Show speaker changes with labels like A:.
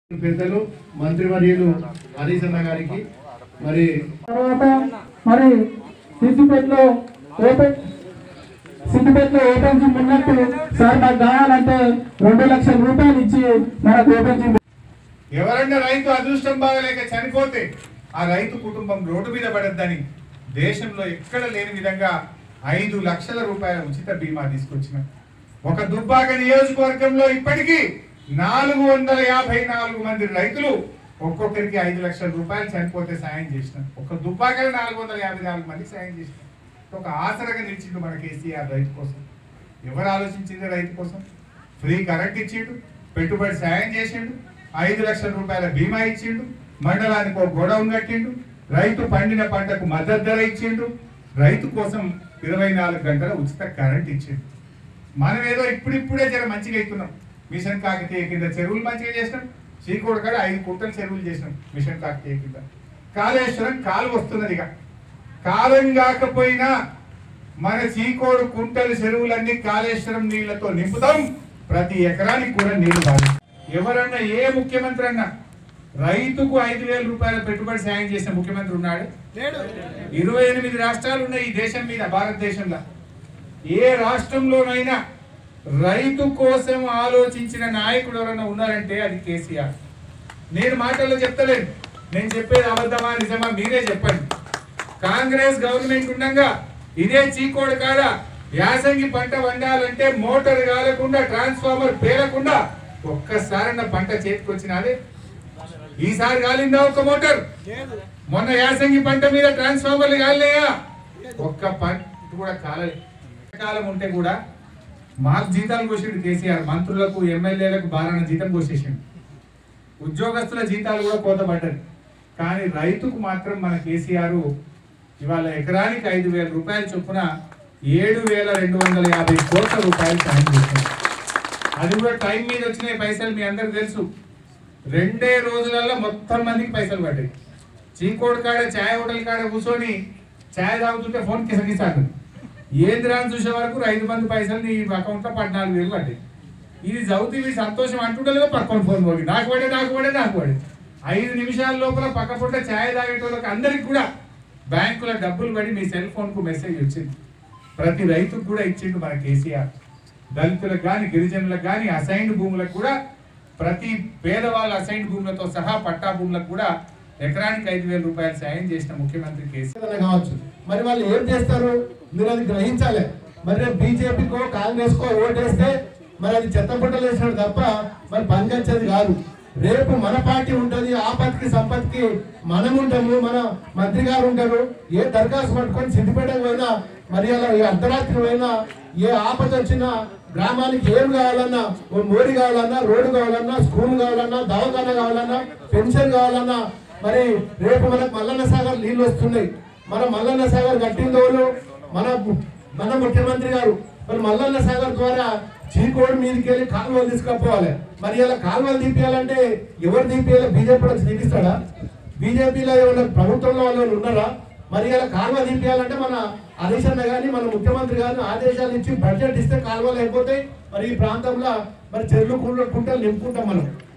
A: పెద్దలు మంత్రివర్యులు హరీష్ అన్న గారికి మరి
B: తర్వాత మరి సిద్దిపేటలో ఓపెన్ సిద్దిపేటలో ఓపెన్ జిమ్ ఉన్నట్టు సార్ మాకు కావాలంటే రెండు లక్షల రూపాయలు ఇచ్చి మనకు ఓపెన్ జిమ్
C: ఎవరన్నా రైతు అదృష్టం బాగలేక చనిపోతే ఆ రైతు కుటుంబం రోడ్డు మీద పడద్దని దేశంలో ఎక్కడ లేని విధంగా ఐదు లక్షల రూపాయల ఉచిత బీమా తీసుకొచ్చిన ఒక దుబ్బాక నియోజకవర్గంలో ఇప్పటికీ నాలుగు వందల యాభై నాలుగు మంది రైతులు ఒక్కొక్కరికి ఐదు లక్షల రూపాయలు చనిపోతే సాయం చేసిన ఒక దుబ్బాకలో నాలుగు వందల యాభై నాలుగు మంది సాయం చేసిన ఒక ఆసరగా నిలిచిండు మన కేసీఆర్ రైతు కోసం ఎవరు ఆలోచించింది రైతు కోసం ఫ్రీ కరెంట్ ఇచ్చిండు పెట్టుబడి సాయం చేసిండు ఐదు లక్షల రూపాయల బీమా ఇచ్చిండు మండలానికి ఒక గొడవ కట్టిండు రైతు పండిన పంటకు మద్దతు ధర ఇచ్చిండు రైతు కోసం ఇరవై నాలుగు గంటల ఉచిత కరెంట్ ఇచ్చిండు మనం ఏదో ఇప్పుడిప్పుడే జర మంచిగా అవుతున్నాం మిషన్ కాకతీయ కింద చెరువులు మంచిగా చేసినాం శ్రీకోడు కాడ ఐదు కుంటలు చెరువులు చేసినాం మిషన్ కాకతీయ కింద కాళేశ్వరం కాలు వస్తున్నది ఇక కాలం కాకపోయినా మన చీకోడు కుంటలు చెరువులన్నీ కాళేశ్వరం నీళ్లతో నింపుతాం ప్రతి ఎకరానికి కూడా నీళ్లు కాదు ఎవరన్నా ఏ ముఖ్యమంత్రి అన్నా రైతుకు ఐదు వేల రూపాయల పెట్టుబడి సాయం చేసిన ముఖ్యమంత్రి ఉన్నాడు ఇరవై ఎనిమిది రాష్ట్రాలు ఉన్నాయి ఈ దేశం మీద భారతదేశంలో ఏ రాష్ట్రంలోనైనా రైతు కోసం ఆలోచించిన నాయకుడు ఎవరైనా ఉన్నారంటే అది కేసీఆర్ నేను మాటల్లో చెప్తలేను నేను చెప్పేది అబద్ధమా నిజమా మీరే చెప్పండి కాంగ్రెస్ గవర్నమెంట్ ఉండగా ఇదే చీకోడు కాడ యాసంగి పంట వండాలంటే మోటార్ కాలకుండా ట్రాన్స్ఫార్మర్ పేలకుండా ఒక్కసారన్న పంట చేతికి వచ్చినదే ఈసారి కాలిందా ఒక మోటార్ మొన్న యాసంగి పంట మీద ట్రాన్స్ఫార్మర్లు కాలినాయా ఒక్క పంట కూడా కాలే కాలం ఉంటే కూడా మాకు జీతాలు కోసిండు కేసీఆర్ మంత్రులకు ఎమ్మెల్యేలకు బాగా జీతం కోసేసిండు ఉద్యోగస్తుల జీతాలు కూడా కోతపడ్డది కానీ రైతుకు మాత్రం మన కేసీఆర్ ఇవాళ ఎకరానికి ఐదు వేల రూపాయల చొప్పున ఏడు వేల రెండు వందల యాభై కోట్ల రూపాయలు సాయం చేశారు అది కూడా టైం మీద వచ్చిన పైసలు మీ అందరికి తెలుసు రెండే రోజులలో మొత్తం మందికి పైసలు పడ్డాయి చీకోడు కాడ ఛాయ్ హోటల్ కాడ కూర్చొని ఛాయ్ తాగుతుంటే ఫోన్ కిసకిసాడు ఏంది రాని చూసే వరకు ఐదు మంది పైసలు నీ అకౌంట్లో పద్నాలుగు వేలు పడ్డాయి ఇది చదివితే వీడు సంతోషం అంటుండలేదో పక్కన ఫోన్ పోగి నాకు పడే నాకు పడే నాకు పడే ఐదు నిమిషాల లోపల పక్క పూట ఛాయ్ తాగేటోళ్ళకి అందరికి కూడా బ్యాంకులో డబ్బులు పడి మీ సెల్ ఫోన్ కు మెసేజ్ వచ్చింది ప్రతి రైతుకు కూడా ఇచ్చిండు మన కేసీఆర్ దళితులకు కానీ గిరిజనులకు కానీ అసైన్డ్ భూములకు కూడా ప్రతి పేదవాళ్ళ అసైన్డ్ భూములతో సహా పట్టా భూములకు కూడా ఎకరానికి ఐదు వేల రూపాయలు సాయం చేసిన ముఖ్యమంత్రి కేసీఆర్
A: ఏదైనా కావచ్చు మరి వాళ్ళు ఏం చేస్తారు మీరు అది గ్రహించాలి మరి రేపు బీజేపీకో కాంగ్రెస్ కో ఓటేస్తే మరి అది చెత్తపుట్టలు వేసినాడు తప్ప మరి పనికొచ్చేది కాదు రేపు మన పార్టీ ఉంటది ఆపత్కి సంపత్కి మనం ఉంటాము మన మంత్రి గారు ఉంటారు ఏ దరఖాస్తు పట్టుకొని సిద్దిపేటకు పోయినా మరి అలా ఏ అర్ధరాత్రి పోయినా ఏ ఆపద వచ్చినా గ్రామానికి ఏం కావాలన్నా ఓ మోరి కావాలన్నా రోడ్డు కావాలన్నా స్కూల్ కావాలన్నా దవాఖాన కావాలన్నా పెన్షన్ కావాలన్నా మరి రేపు మనకు మల్లన్న సాగర్ నీళ్ళు వస్తున్నాయి మన మల్లన్న సాగర్ కట్టిందోళ్ళు మన మన ముఖ్యమంత్రి గారు మరి మల్లన్న సాగర్ ద్వారా చీకోడు మీదకి వెళ్ళి కాలువలు తీసుకుపోవాలి మరి ఇలా కాలువలు తీపియాలంటే ఎవరు తీపియాలి బీజేపీ వచ్చి తీపిస్తాడా బీజేపీలో ఏమైనా ప్రభుత్వంలో వాళ్ళు ఉన్నారా మరి ఇలా కాలువ తీపియాలంటే మన హరీష్ అన్న కానీ మన ముఖ్యమంత్రి గారిని ఆదేశాలు ఇచ్చి బడ్జెట్ ఇస్తే కాలువలు అయిపోతాయి మరి ఈ ప్రాంతంలో మరి చెర్లు కుంటలు కుంటలు నింపుకుంటాం మనం